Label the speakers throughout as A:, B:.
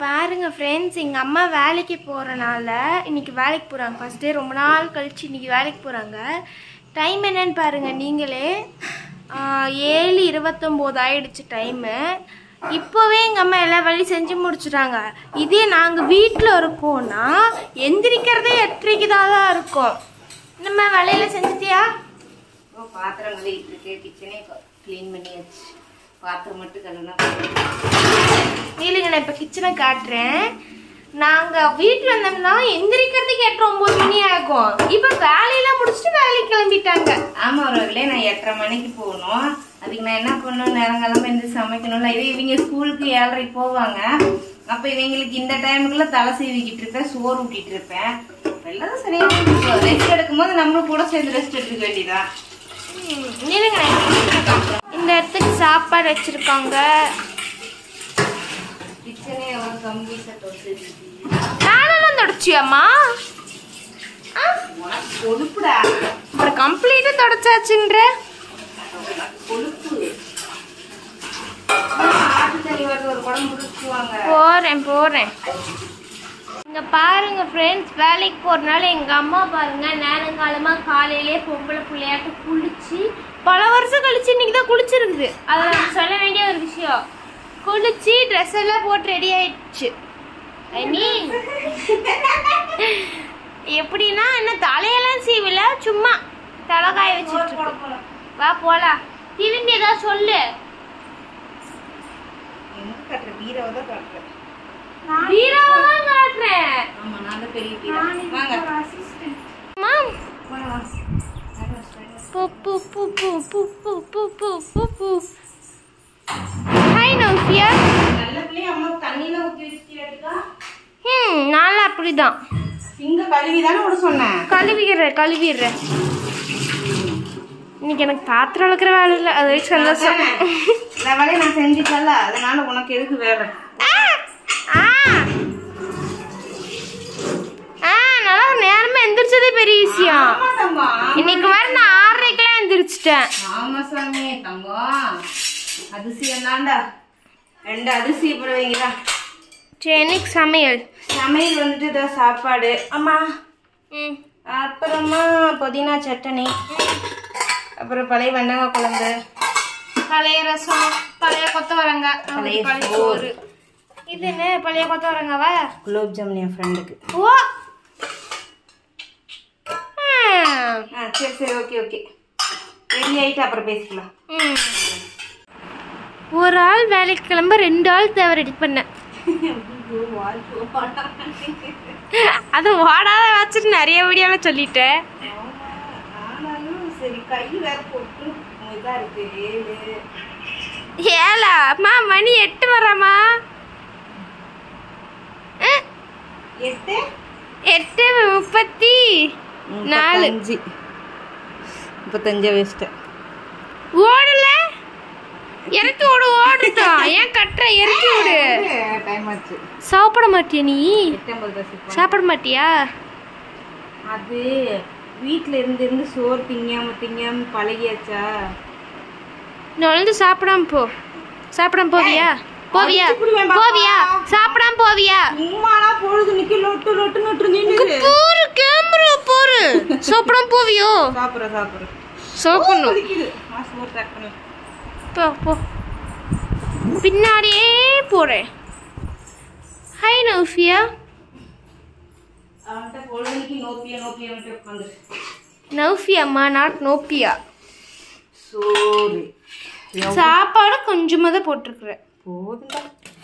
A: பாருங்க ஃப்ரெண்ட்ஸ் எங்கள் அம்மா வேலைக்கு போகிறனால இன்னைக்கு வேலைக்கு போகிறாங்க ஃபர்ஸ்ட் டே ரொம்ப நாள் கழிச்சு இன்னைக்கு வேலைக்கு போகிறாங்க டைம் என்னன்னு பாருங்க நீங்களே ஆஹ், ஏழு இருபத்தொம்போது ஆயிடுச்சு டைமு இப்போவே எங்கள் அம்மா எல்லா வேலையும் செஞ்சு முடிச்சிட்டாங்க இதே நாங்கள் வீட்டில் இருக்கோம்னா எந்திரிக்கிறதே எட்டரைக்கு தான் தான் இருக்கும் நம்ம வேலையில் செஞ்சுட்டியா
B: இப்போ பாத்திரம் கழுவிட்டு இருக்கு கிச்சனே க்ளீன் பண்ணியாச்சு பாத்திரம் மட்டும் கழுவினா
A: இல்லைங்க நான் இப்போ கிச்சனை காட்டுறேன் நாங்கள் வீட்டில் இருந்தோம்னா எந்திரிக்கிறதுக்கு எட்டு ஒம்பது மணி ஆகும் இப்போ வேலையெல்லாம் முடிச்சுட்டு வேலைக்கு கிளம்பிட்டாங்க
B: ஆமா அவர்களே நான் எட்டரை மணிக்கு போகணும் அதுக்கு நான் என்ன பண்ணணும் நேரங்காலமா இருந்து சமைக்கணும்ல இதே இவங்க ஸ்கூலுக்கு ஏழரைக்கு போவாங்க அப்ப இவங்களுக்கு இந்த டைமுக்குள்ள தலை சீவிக்கிட்டு இருப்பேன் சோறு ஊட்டிட்டு இருப்பேன் எல்லாரும் சரியா ரெஸ்ட் எடுக்கும்போது நம்மளும் கூட சேர்ந்து ரெஸ்ட் எடுத்துக்க வேண்டியதான்
A: ம், இருங்க நான் இப்போ kitchen அ காட்டுறேன். இந்த இடத்துக்கு சாப்பாடு வச்சிருக்காங்க
B: கிச்சனே எவ்வளவு கம்பீஸா தொட்டு
A: நானும் தொடச்சியாம்மா
B: உனக்கு கொழுப்புடா
A: அப்புறம் கம்ப்ளீட்டாக தொடச்சாச்சுன்ற
B: கொழுப்பு ஆட்டு தண்ணி வருது ஒரு குடம் முடிச்சுவாங்க
A: போகிறேன் போகிறேன் இங்கே பாருங்க ஃப்ரெண்ட்ஸ் வேலைக்கு போகிறனால எங்கள் அம்மா பாருங்க நேரங்காலமாக காலையிலே பொம்பளை பிள்ளையாட்டு குளிச்சு பல வருஷம் கழிச்சு இன்னைக்கு தான் குளிச்சிருக்குது அதை நான் சொல்ல வேண்டிய ஒரு விஷயம் குளிச்சு ட்ரெஸ் எல்லாம் போட்டு ரெடி ஆயிடுச்சு ஐ மீன் எப்படின்னா என்ன தலையெல்லாம் சீவல சும்மா தலைகாய வச்சுட்டு இருக்கு. வா போலாம் திரும்பி ஏதாவது சொல்லு
B: எங்க கட்டுற பீரவை தான் கட்டுறேன்
A: வீராவை தான் காட்டுறேன்
B: ஆமா நான் தான் பெரிய பீரோ வாங்க
A: அம்மா
B: வாங்க வாங்க
A: பூ பூ பூ பூ பூ பூ பூ பூ பூ பூ ஹாய் நோஃபியா
B: நல்ல பிள்ளைய அம்மா தண்ணியில ஊத்தி வச்சுட்டியாட்டுக்கா
A: ம் நானும் அப்படிதான்
B: இங்க கழுவி தானே விட சொன்னேன்
A: கழுவிடுறேன் கழுவிடுறேன் இன்னைக்கு எனக்கு பாத்திரம் வளர்க்குற வேலை இல்லை அது வரைக்கும் சந்தோஷம்
B: இந்த வேலையை நான் செஞ்சுட்டல அதனால உனக்கு எதுக்கு வேலை
A: ஆ ஆ ஆ நல்லா நேரமா எந்திரிச்சதே பெரிய விஷயம்
B: ஆமா தம்பா
A: இன்னைக்கு வர நான் ஆறரைக்கெல்லாம் எந்திரிச்சிட்டேன்
B: ஆமா சாமி தங்கம் அதிசயம் தான்டா ரெண்டு அதிசய படுவீங்களா
A: சரி இன்னைக்கு சமையல்
B: சமையல் வந்துட்டு இதான் சாப்பாடு அம்மா
A: ம்
B: அப்புறமா புதினா சட்டனி அப்புறம் பழைய வெண்டங்காய் குழம்பு
A: பழைய ரசம் பழைய கொத்தவரங்காய்
B: பழைய
A: பழைய
B: சோறு.
A: சோறு இது என்ன பழைய கொத்தவரங்காவா
B: குலோப் ஜாமுன் என் ஃப்ரெண்டுக்கு
A: ஓ ம்.
B: ஆ சரி சரி ஓகே ஓகே ரெடி ஆயிட்டு அப்புறம் பேசிக்கலாம்
A: ம். ஒரு ஆள் வேலைக்கு கிளம்ப ரெண்டு ஆள் தேவை ரெடி பண்ண அது ஓடாத வச்சுட்டு நிறைய வீடியோல சொல்லிட்டேன்
B: ஆனாலும் சரி கை வேற போட்டு இதா இருக்கு ஏழு
A: ஏலா அம்மா மணி எட்டு வராமா ம்,
B: எட்டு
A: எட்டு முப்பத்தி நாலு
B: முப்பத்தஞ்சு முப்பத்தஞ்சு வயசுட்டேன்
A: ஓடல இறக்கி விடு ஓடுட்டோம் ஏன் கட்டுற இறக்கி விடு
B: டைம் ஆச்சு
A: சாப்பிட மாட்டியா நீ
B: எட்டம்பது ரசிப்போம்
A: சாப்பிட மாட்டியா
B: அது வீட்ல இருந்து இருந்து சோறு திங்காம திங்காம பழகியாச்சா
A: நுழைந்து சாப்பிடாம போ சாப்பிடாம போவியா போவியா
B: அடிச்சு புடுவேன் பாப்பா.
A: போவியா சாப்பிடாம போவியா
B: சும்மானா பொழுது நிக்க லொட்டு லொட்டு நொட்டு நின்று
A: போரு கேமரா போரு சாப்பிடாம போவியோ
B: சாப்பிட்ற சாப்பிட்றேன்
A: சாப்பிடணும்
B: வலிக்குது நான் சோறு டேக் பண்ணு
A: போ போ பின்னாடியே போறேன் ஹாய் நோஃபியா
B: அவன்கிட்ட பொழுதுனிக்கு நோப்பியா நோப்பியா மட்டும் உட்காந்துரு
A: நோஃபியாம்மா நாட் நோப்பியா
B: சோறு
A: சாப்பாடு கொஞ்சமாக தான் போட்டிருக்கிறேன்
B: போதுண்டா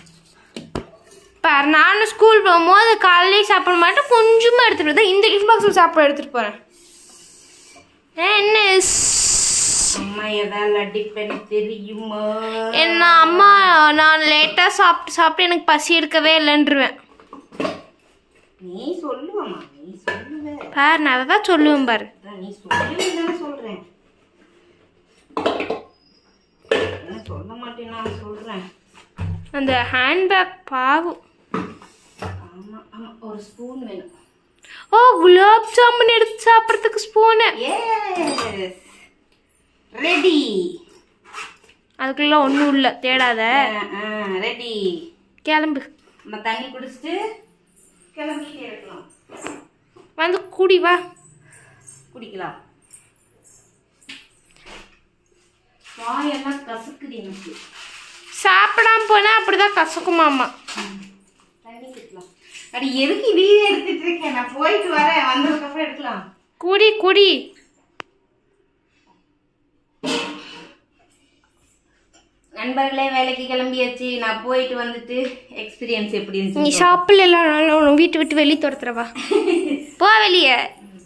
A: பாரு நானும் ஸ்கூல் போகும்போது காலையிலே சாப்பிட மாட்டேன் கொஞ்சமாக எடுத்துகிட்டு வரேன் இந்த டிஃபன் பாக்ஸில் சாப்பாடு எடுத்துகிட்டு போகிறேன் என்ன
B: அம்மா எதாவது அடிப்பேன்னு தெரியுமா
A: என்ன அம்மா நான் லேட்டாக சாப்பிட்டு சாப்பிட்டு எனக்கு பசி எடுக்கவே இல்லைன்றுவேன்
B: நீ சொல்லுவாம்மா நீ சொல்லுவ
A: பாரு நான் அதை தான் சொல்லுவேன் பாரு
B: அதான் நீ சொல்லுவே தானே சொல்றேன் என்ன சொல்ல மாட்டேன் நான் சொல்றேன்
A: அந்த ஹேண்ட்பேக் பாவம்
B: ஆமா ஆமா ஒரு ஸ்பூன் வேணும்
A: ஓ குலாப் ஜாமுன் எடுத்து சாப்பிட்றதுக்கு ஸ்பூனு
B: எஸ் ரெடி
A: அதுக்குள்ள ஒன்றும் இல்லை தேடாத
B: ரெடி
A: கிளம்பு
B: நம்ம தண்ணி குடிச்சிட்டு கிளம்பிட்டே இருக்கலாம்
A: வந்து குடி வா
B: குடிக்கலாம் வாயெல்லாம் கசக்குது எனக்கு
A: சாப்பிடாம போனா அப்படிதான் கசக்குமாமா
B: தண்ணி குடிக்கலாம் அடி எதுக்கு இதையே எடுத்துட்டு இருக்கேன் நான் போயிட்டு வரேன் வந்ததுக்கப்புறம் எடுக்கலாம்
A: குடி குடி
B: நண்பர்களே வேலைக்கு கிளம்பியாச்சு நான் போயிட்டு வந்துட்டு எக்ஸ்பீரியன்ஸ் எப்படி
A: நீ
B: இருந்துச்சு
A: சாப்பிடலாம் வீட்டு விட்டு வெளியே துரத்துறவா போ வெளியே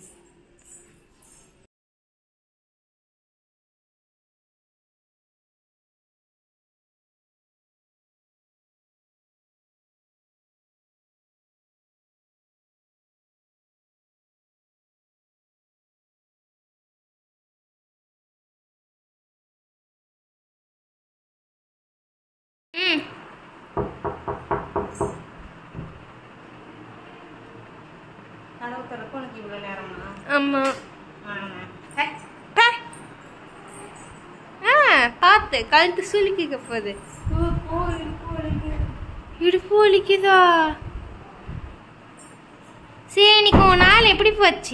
A: ம்
B: கதவு திறக்க உனக்கு இவ்வளோ நேரமா
A: ஆமா
B: ஆமாம்
A: பே. ஆ பார்த்து கழுத்து சுலுக்கிக்க போகுது இடுப்பு வலிக்குதா சரி இன்னைக்கு உன் நாள் எப்படி போச்சு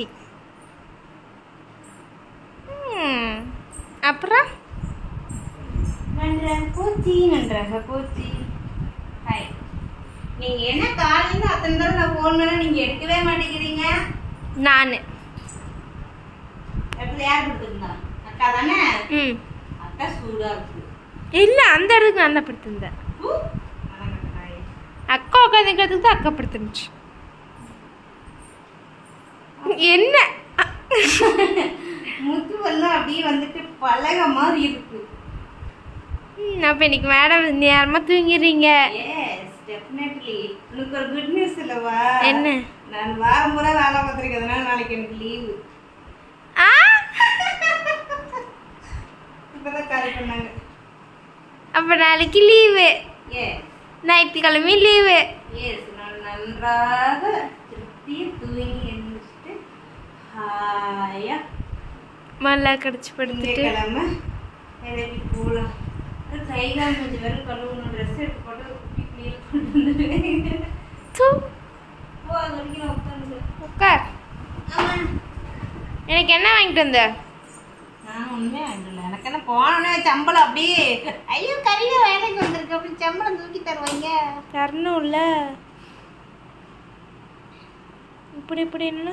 A: ம், அப்புறம்
B: நன்றாக போச்சு நன்றாக போச்சு ஹாய் நீங்க என்ன காலையில அத்தனை தடவை நான் ஃபோன் பண்ணா நீங்க எடுக்கவே மாட்டேங்கிறீங்க
A: நான்
B: இடத்துல யார் கொடுத்துருந்தா அக்கா தானே
A: ம்
B: அக்கா சூடா இருக்கு
A: இல்லை அந்த இடத்துக்கு நான் தான் படுத்திருந்தேன்
B: ஊ, அடங்கட்ட நாயே.
A: அக்கா உட்காந்துக்கிறதுக்கு தான் அக்கா படுத்துருந்துச்சு என்ன
B: முத்து எல்லாம் அப்படியே வந்துட்டு பழக மாதிரி இருக்கு
A: ம், அப்ப இன்னைக்கு மேடம் நேரமா தூங்கிடுறீங்க
B: எஸ் டெஃபினெட்லி உனக்கு ஒரு குட் நியூஸ் இல்லவா
A: என்ன?
B: நான் வாரம் பூரா வேலை பார்த்துருக்கிறதுனால நாளைக்கு எனக்கு லீவு
A: ஆ
B: இப்பதான் கால் பண்ணாங்க
A: அப்ப நாளைக்கு லீவு
B: எஸ்
A: ஞாயிற்றுக்கிழமை லீவு
B: எஸ் நான் நன்றாக திருப்தியை தூங்கி எழுந்திரிச்சிட்டு ஹாயா
A: மல்லா கடிச்சு
B: இந்த
A: படுத்துட்டு
B: கிழமை கிளம்பி போகலாம் கை கால் கொஞ்சம் வேற கழுவணும் ட்ரெஸ் எடுத்து போட்டு குட்டி கிளீன் பண்ணிட்டு
A: தூ,
B: போ அது வரைக்கும் நான் உட்காந்து
A: உட்கார் எனக்கு என்ன வாங்கிட்டு வந்த
B: நான் உண்மையா இல்லை எனக்கு என்ன போனோடனே சம்பளம் அப்படியே ஐயோ கறியா வேலைக்கு வந்திருக்கு அப்படி சம்பளம் தூக்கி தருவாங்க
A: தரணும்ல இப்படி இப்படி என்ன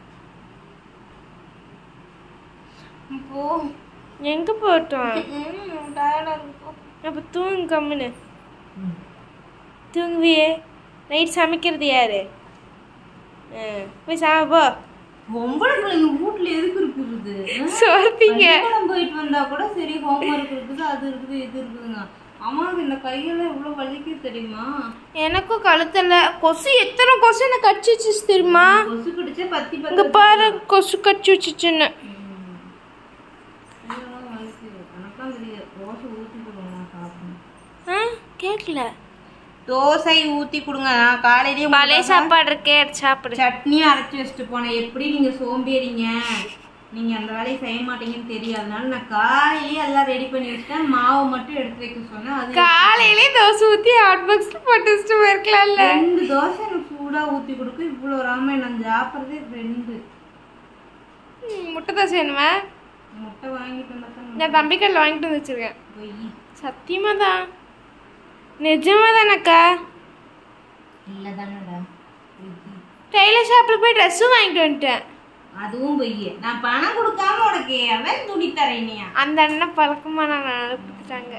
B: போ
A: எங்க போட்டோம்
B: டயர்டாக இருக்கும்
A: அப்ப தூங்கு கம்முன்னு தூங்குவியே நைட் சமைக்கிறது யாரு ஆ, போய் சாம போ
B: பொம்பளை பிள்ளைங்க வீட்ல எதுக்கு இருக்குது
A: சோர்த்தீங்க
B: பள்ளிக்கூடம் போயிட்டு வந்தா கூட சரி ஹோம்ஒர்க் இருக்குது அது இருக்குது இது இருக்குதுங்க அம்மாவுக்கு இந்த கையெல்லாம் எவ்வளவு வலிக்குது தெரியுமா
A: எனக்கும் கழுத்துல கொசு எத்தனை கொசு என்ன கடிச்சு வச்சுச்சு தெரியுமா
B: கொசு பிடிச்சா பத்தி
A: இங்க
B: பத்து
A: பாரு கொசு கடிச்சு வச்சுச்சுன்னு
B: கையெல்லாம் வலிக்குது எனக்கும் தெரியாது தோசை ஊத்தி கொடுங்க நான் சாப்பிடணும்
A: ஆ கேட்கல
B: தோசை ஊத்தி கொடுங்க நான் காலையிலேயே
A: பழைய சாப்பாடு இருக்கே எடுத்து சாப்பிடு
B: சட்னி அரைச்சி வச்சுட்டு போனேன் எப்படி நீங்க சோம்பேறிங்க நீங்க அந்த வேலையை செய்ய மாட்டீங்கன்னு தெரியும் அதனால நான் காலையிலேயே எல்லாம் ரெடி பண்ணி வச்சுட்டேன் மாவு மட்டும் எடுத்து வைக்க சொன்னேன் அது
A: காலையிலே தோசை ஊத்தி ஹாட் பாக்ஸ்ல போட்டு வச்சுட்டு போயிருக்கலாம்ல
B: ரெண்டு தோசை எனக்கு சூடா ஊத்தி கொடுக்க இவ்வளவு ராம நான் சாப்பிட்றதே ரெண்டு
A: ம், முட்டை தோசை வேணுமா
B: முட்டை வாங்கிட்டு வந்தா தான்
A: நான் தம்பி கடையில் வாங்கிட்டு வந்து வச்சிருக்கேன்
B: பொய்
A: சத்தியமா தான் நிஜமா தானக்கா
B: இல்லை தானடா
A: டெய்லர் ஷாப்பில் போய் ட்ரெஸ்ஸும் வாங்கிட்டு வந்துட்டேன்
B: அதுவும் பொய் நான் பணம் கொடுக்காம உனக்கு அவன் துணி தரேனியா
A: அந்த அண்ணன் பழக்கமா நான் கொடுத்துட்டாங்க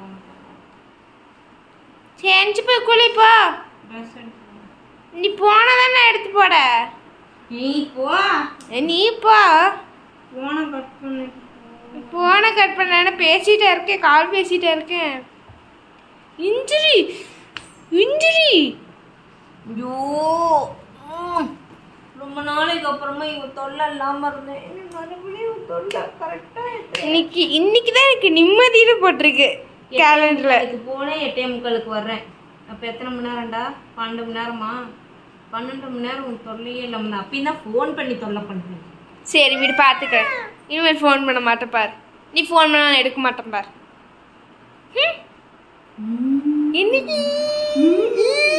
A: செஞ்சு போய் குளிப்போ
B: ட்ரெஸ் எடுத்து
A: நீ போனதானே எடுத்து போட
B: நீ போ
A: ஏ, நீ போ
B: போனை கட் பண்ணு
A: போனை கட் பண்ண பேசிட்டே இருக்கேன் கால் பேசிட்டே இருக்கேன் இன்ஜுரி இன்ஜுரி
B: ஐயோ ம். ரொம்ப நாளைக்கு அப்புறமா இவ தொல்லை இல்லாம இருந்தேன் இனி மறுபடியும் இவ தொல்லை கரெக்டா
A: இன்னைக்கு இன்னைக்கு தான் எனக்கு நிம்மதினு போட்டிருக்கு கேலண்டர்ல
B: இது போனேன் எட்டே முக்காலுக்கு வர்றேன் அப்ப எத்தனை மணி நேரம்டா பன்னெண்டு மணி நேரமா பன்னெண்டு மணி நேரம் உன் தொல்லையே இல்லாம நான் அப்பயும் தான் ஃபோன் பண்ணி தொல்லை பண்றேன்
A: சரி விடு பார்த்துக்கிறேன் இனிமேல் ஃபோன் பண்ண மாட்டேன் பார் நீ ஃபோன் பண்ணா நான் எடுக்க மாட்டேன் பார் ஹம்? இன்னைக்கு